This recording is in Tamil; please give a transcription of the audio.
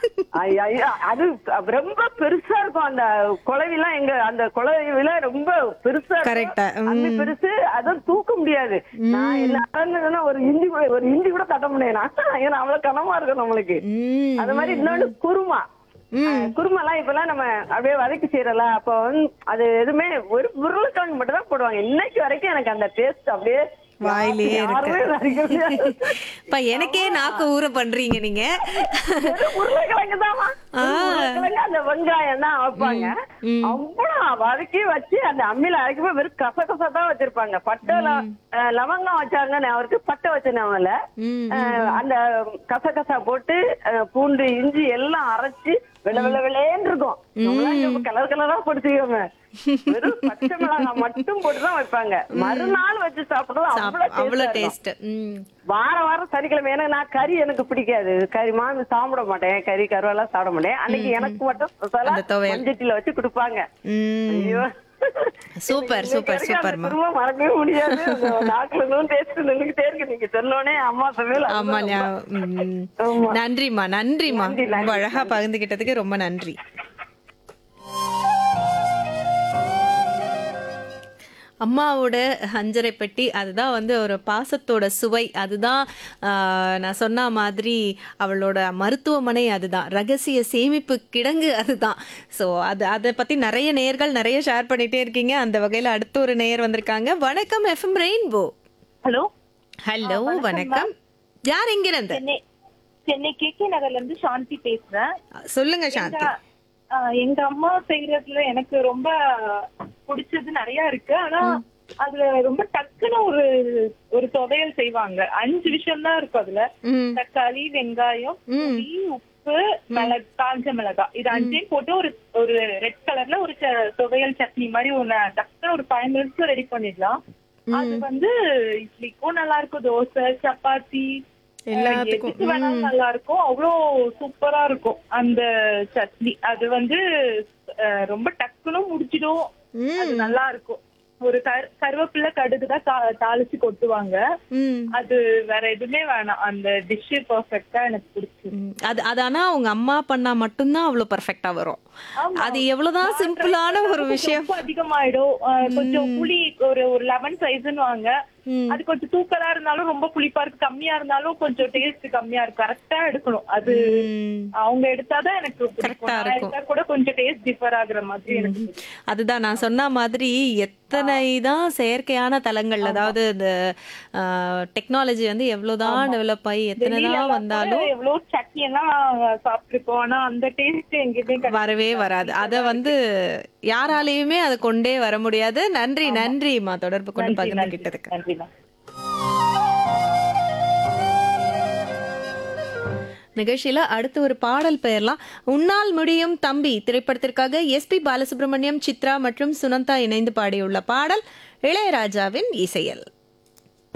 ஐயா, ஐயா, அது ரொம்ப பெருசா இருக்கும் அந்த குழவிலாம் எங்க அந்த குழவில ரொம்ப பெருசா இருக்கும். Correct ஆ, ம். அந்த பெருசு அதான் தூக்க முடியாது நான் என்ன ஆனதுன்னா ஒரு இஞ்சி கூட ஒரு இஞ்சி கூட தட்ட முடியாது ஏன்னா அவ்வளவு கனமா இருக்கும் நம்மளுக்கு ம், அது மாதிரி இன்னொன்னு குருமா அஹ், குருமாலாம் இப்பெல்லாம் நம்ம அப்படியே வதக்கி செய்யறல அப்ப வந்து அது எதுவுமே ஒரு உருளைக்கிழங்கு மட்டும் தான் போடுவாங்க இன்னைக்கு வரைக்கும் எனக்கு அந்த டேஸ்ட் அப்படியே வாயிலேயே யாருமே வரைக்க முடியாது. இப்ப எனக்கே நாக்கு ஊற பண்றீங்க நீங்க வெறும் உருளைக்கிழங்கு தான்மா. உருளைக்கிழங்கு, அந்த வெங்காயம் தான் வைப்பாங்க அவ்வளவு வதக்கி வச்சு அந்த அம்மியில அரைக்கும்போது வெறும் கச கசா தான் வச்சிருப்பாங்க பட்டை ல- அஹ், லவங்கம் வச்சாங்க அவருக்கு பட்டை வச்ச ஞாபகம் ம், அஹ், அந்த கசகசா போட்டு அஹ், பூண்டு இஞ்சி எல்லாம் அரைச்சு வெள்ள வெள்ள வெள்ளேன்னு இருக்கும் கலர் கலரா போட்டுக்கோங்க வெறும் பச்சை மிளகாய் மட்டும் போட்டுதான் வைப்பாங்க மறுநாள் வச்சு சாப்பிடுறது அவ்வளவு அவ்வளவு டேஸ்ட் டேஸ்ட் ம் வாரம் வாரம் சனிக்கிழமை ஏன்னா நான் கறி எனக்கு பிடிக்காது கறி மாமி சாப்பிட மாட்டேன் கறி கருவெல்லாம் சாப்பிட மாட்டேன் அன்னைக்கு எனக்கு மட்டும் special ஆ அந்த துவையல். மஞ்சட்டில வச்சு கொடுப்பாங்க ம் ஐயோ சூப்பர் சூப்பர் எனக்கு அந்த சூப்பர்மா குருமா மறக்கவே முடியாது அந்த நாக்குல இன்னும் டேஸ்ட் நின்னுக்கிட்டே இருக்கு நீங்க சொன்னோனே அம்மா சமையல் ஆமா அதுதான் ஞா- ம். ஆமா. நன்றிம்மா நன்றிம்மா நன்றி, ரொம்ப நன்றி, அழகா பகிர்ந்துகிட்டதுக்கு ரொம்ப நன்றி அம்மாவோட அஞ்சரை பெட்டி அதுதான் வந்து ஒரு பாசத்தோட சுவை அதுதான் ஆஹ், நான் சொன்ன மாதிரி அவளோட மருத்துவமனை அதுதான் ரகசிய சேமிப்பு கிடங்கு அதுதான் ஸோ அது அதை பற்றி நிறைய நேயர்கள் நிறைய ஷேர் பண்ணிட்டே இருக்கீங்க அந்த வகையில் அடுத்த ஒரு நேயர் வந்திருக்காங்க வணக்கம் எஃப்எம் ரெயின்போ ஹலோ ஹலோ வணக்கம் யார் எங்கிருந்து சென்னை சென்னை கே கே நகர்ல இருந்து சாந்தி பேசுறேன் சொல்லுங்க சாந்தி ஆஹ் எங்க அம்மா செய்யறதுல எனக்கு ரொம்ப பிடிச்சது நிறைய இருக்கு ஆனா அதுல ரொம்ப டக்குன்னு ஒரு ஒரு துவையல் செய்வாங்க அஞ்சு விஷயம் தான் இருக்கும் அதுல ம் தக்காளி வெங்காயம் புளி உப்பு மிளகு காஞ்ச மிளகாய் இது அஞ்சையும் போட்டு ஒரு ஒரு ரெட் கலர்ல ஒரு ச- துவையல் சட்னி மாதிரி ஒண்ணு டக்குன்னு ஒரு ஃபைவ் மினிட்ஸ் ரெடி பண்ணிடலாம் அது வந்து இட்லிக்கும் நல்லா இருக்கும் தோசை சப்பாத்தி எல்லாத்துக்கும். எதுக்கு வேணாலும் நல்லா இருக்கும் அவ்வளோ சூப்பரா இருக்கும் அந்த சட்னி அது வந்து அஹ், ரொம்ப டக்குன்னு முடிச்சிடும் அது நல்லா இருக்கும் ஒரு கரு- கருவேப்பிலை கடுகு தான் தா- தாளிச்சு கொட்டுவாங்க ம் அது வேற எதுவுமே வேணாம் அந்த டிஷ் பர்ஃபெக்ட்டா எனக்கு பிடிச்சிருக்கு ம். அது அது ஆனா உங்க அம்மா பண்ணா மட்டும்தான் அவ்வளவு பெர்ஃபெக்டா வரும் ஆமா. அது எவ்வளவுதான் சிம்பிளான ஒரு விஷயம் உப்பு அதிகமாயிடும் அஹ், கொஞ்சம் புளி ஒரு ஒரு லெமன் சைஸ்ன்னு வாங்க ம். அது கொஞ்சம் தூக்கலா இருந்தாலும் ரொம்ப புளிப்பா இருக்கு கம்மியா இருந்தாலும் கொஞ்சம் டேஸ்ட் கம்மியா இருக்கு கரெக்டா எடுக்கணும் அது ம். அவங்க எடுத்தாதான் எனக்கு பிடிக்கும் Correct ஆ நான் இருக்கும். எடுத்தா கூட கொஞ்சம் டேஸ்ட் டிஃபர் ஆகுற மாதிரி எனக்கு பிடிக்கும். அதுதான் நான் சொன்ன மாதிரி எத்தனை தான் செயற்கையான தலங்கள் அதாவது இந்த டெக்னாலஜி வந்து எவ்வளவுதான் டெவலப் ஆகி எத்தனை வெளியில தான் எல்லாம் வந்தாலும் கூட எவ்வளவு சட்னி எல்லாம் சாப்பிட்டுருக்கோம் ஆனா அந்த டேஸ்ட் எங்கேயுமே கிடையாது. வரவே வராது அத வந்து யாராலையுமே அதை கொண்டே வர முடியாது நன்றி நன்றிம்மா தொடர்பு கொண்டு நன்றி, நன்றி, பகிர்ந்துகிட்டதுக்கு நன்றிண்ணா நிகழ்ச்சியில அடுத்து ஒரு பாடல் பெயர்லாம் உன்னால் முடியும் தம்பி திரைப்படத்திற்காக எஸ்பி பாலசுப்ரமணியம் சித்ரா மற்றும் சுனந்தா இணைந்து பாடியுள்ள பாடல் இளையராஜாவின் இசையல்